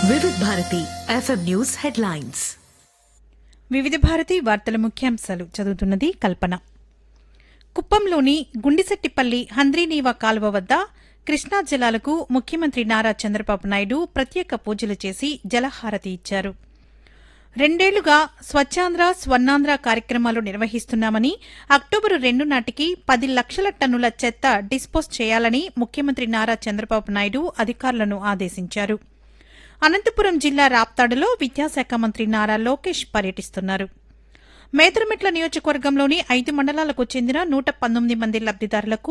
వివిధ Bharati FM news headlines వివిధ భారతి వార్తల ముఖ్యాంశాలు చదువుతున్నది కల్పన కుప్పంలోని గుండిసెట్టిపల్లి హంద్రీనీవా కాలువ వద్ద కృష్ణా జలాలకు ముఖ్యమంత్రి నారా చంద్రబాబు నాయుడు ప్రత్యేక పూజలు చేసి జలహారతి ఇచ్చారు రెండేళ్లుగా స్వచ్ఛాంధ్ర స్వర్ణాంధ్ర కార్యక్రమాలు నిర్వహిస్తున్నామని అక్టోబరు రెండు నాటికి పది లక్షల టన్నుల చెత్త డిస్పోజ్ చేయాలని ముఖ్యమంత్రి నారా చంద్రబాబు నాయుడు అధికారులను ఆదేశించారు అనంతపురం జిల్లా రాప్తాడులో విద్యాశాఖ మంత్రి నారా లోకేష్ పర్యటిస్తున్నారు మేదరమెట్ల నియోజకవర్గంలోని ఐదు మండలాలకు చెందిన నూట పంతొమ్మిది మంది లబ్దిదారులకు